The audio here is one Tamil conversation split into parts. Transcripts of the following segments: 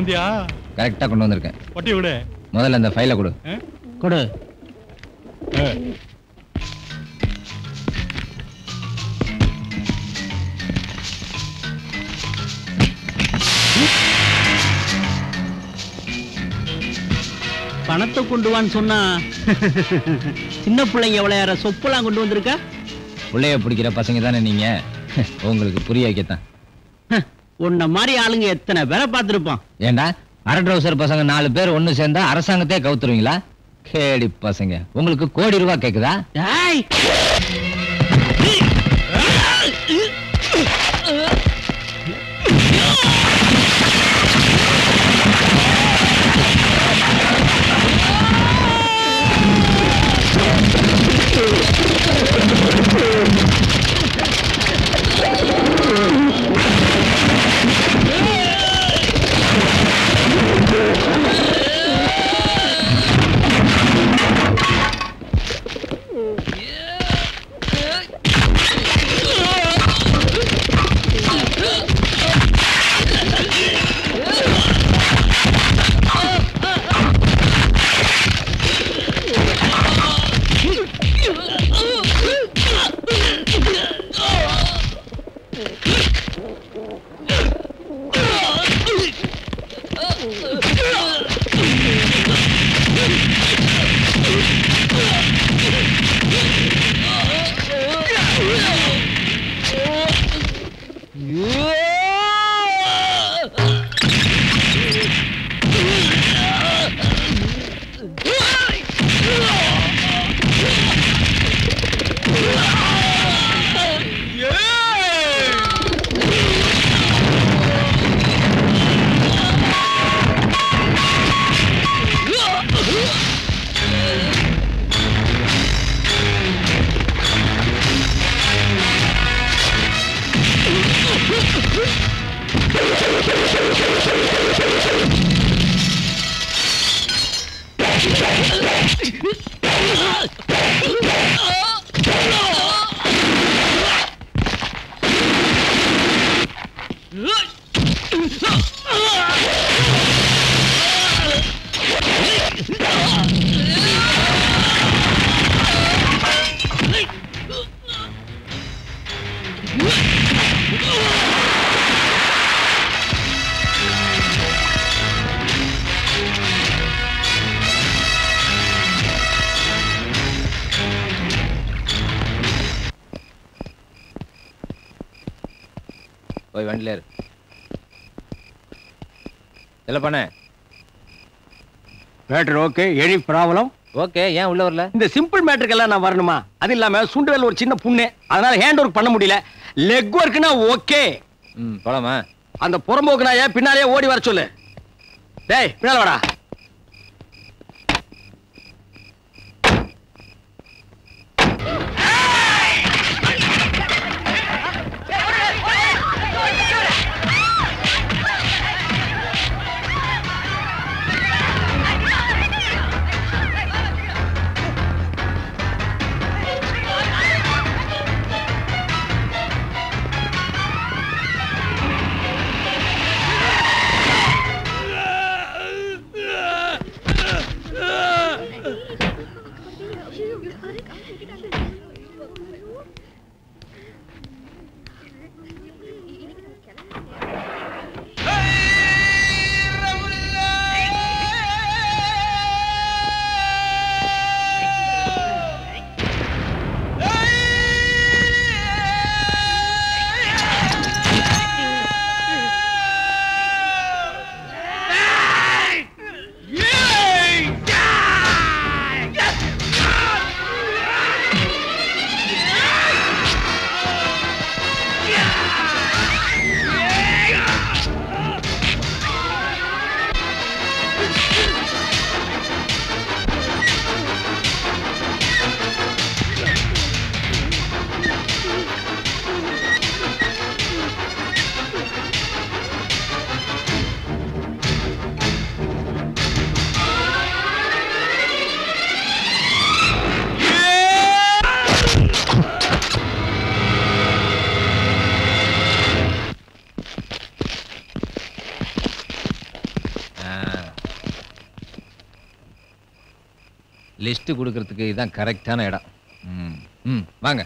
வந்தியா கரெக்டா கொண்டு வந்திருக்கேன் பொட்டி விடு முதல்ல இந்த ஃபைலை கொடு ஆ? கொடு ஆ. பணத்தை கொண்டு வான்னு சொன்னா சின்ன பிள்ளைங்க விளையாடுற சொப்பெல்லாம் கொண்டு வந்திருக்க புள்ளைய பிடிக்கிற பசங்க தானே நீங்க உங்களுக்கு புரிய வைக்கத்தான் உன்ன மாதிரி ஆளுங்க எத்தனை பேரை பார்த்திருப்பான் ஏண்டா அரை ட்ரௌசர் பசங்க நாலு பேர் ஒண்ணு சேர்ந்தா அரசாங்கத்தையே கவுத்துருவீங்களா கேடி பசங்க உங்களுக்கு கோடி ரூபாய் கேக்குதா டேய் போய் வண்டில இரு இல்ல பண்ண matter okay any problem okay ஏன் உள்ள வரல இந்த சிம்பிள் மேட்டருக்கெல்லாம் நான் வரணுமா அது இல்லாம சுண்டுவேல் ஒரு சின்ன புண்ணு அதனால ஹேண்ட் ஒர்க் பண்ண முடியல லெக் ஒர்க்னா ஓகே ம் போலாமா அந்த புறம்போக்கு நான் ஏன் பின்னாலே ஓடி வர சொல்லு டேய் பின்னால வாடா லிஸ்ட் கொடுக்கறதுக்கு இதான் கரெக்டான இடம் ம் ம் வாங்க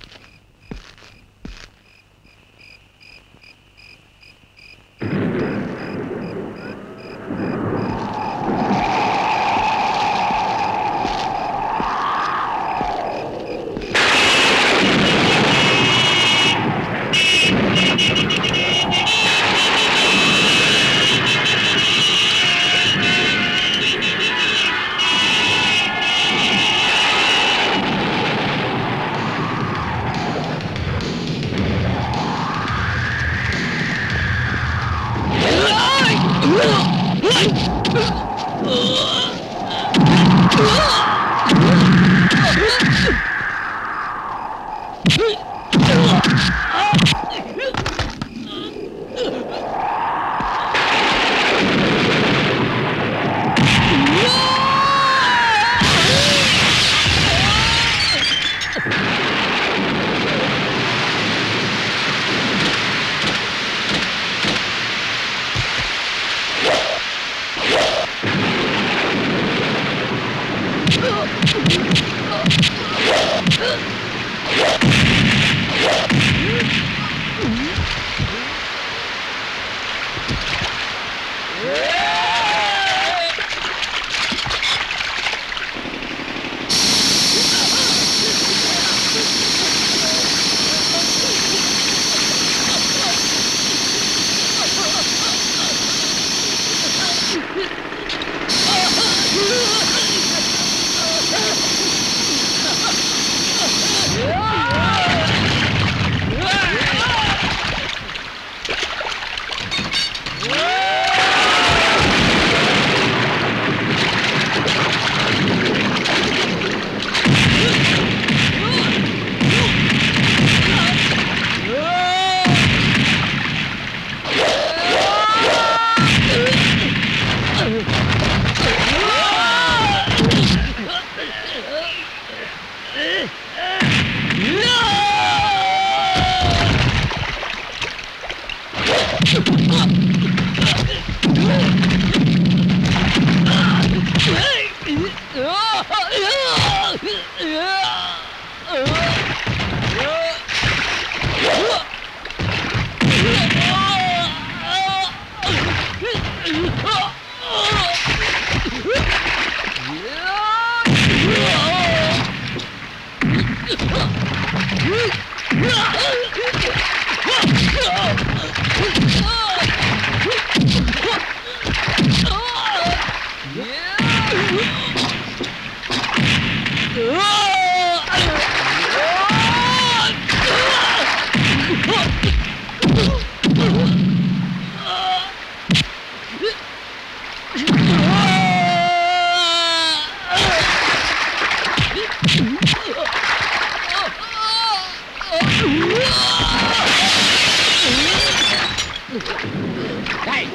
டேய்,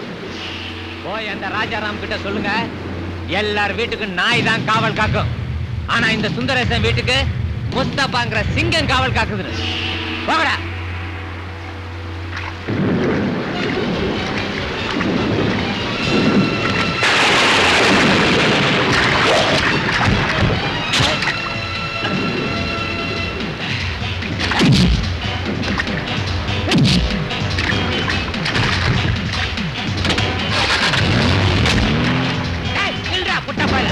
போய் அந்த ராஜாராம் கிட்ட சொல்லுங்க எல்லார் வீட்டுக்கு நாய் தான் காவல் காக்கும் ஆனா இந்த சுந்தரேசன் வீட்டுக்கு முஸ்தபாங்கிற சிங்கம் காவல் காக்குது போகடா ஏய், நில்றா, புட்ட பயல.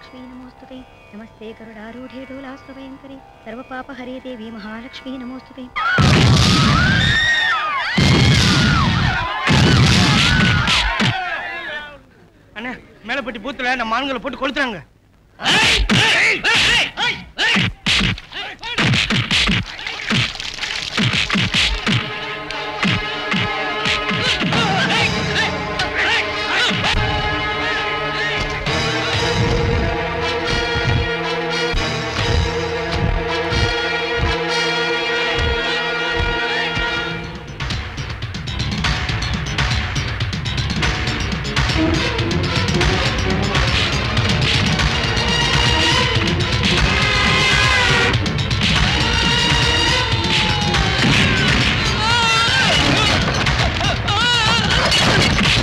महालक्ष्मी नमोस्तुते नमस्ते गरुडारूढे डोलास्तवयङ्करे सर्वपापहरे देवी महालक्ष्मी नमोस्तुते அண்ணா மேலப்பட்டி பூத்துல நம்ம ஆண்களை போட்டு கொளுத்துறாங்க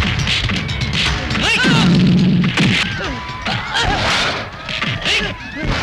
ஏய்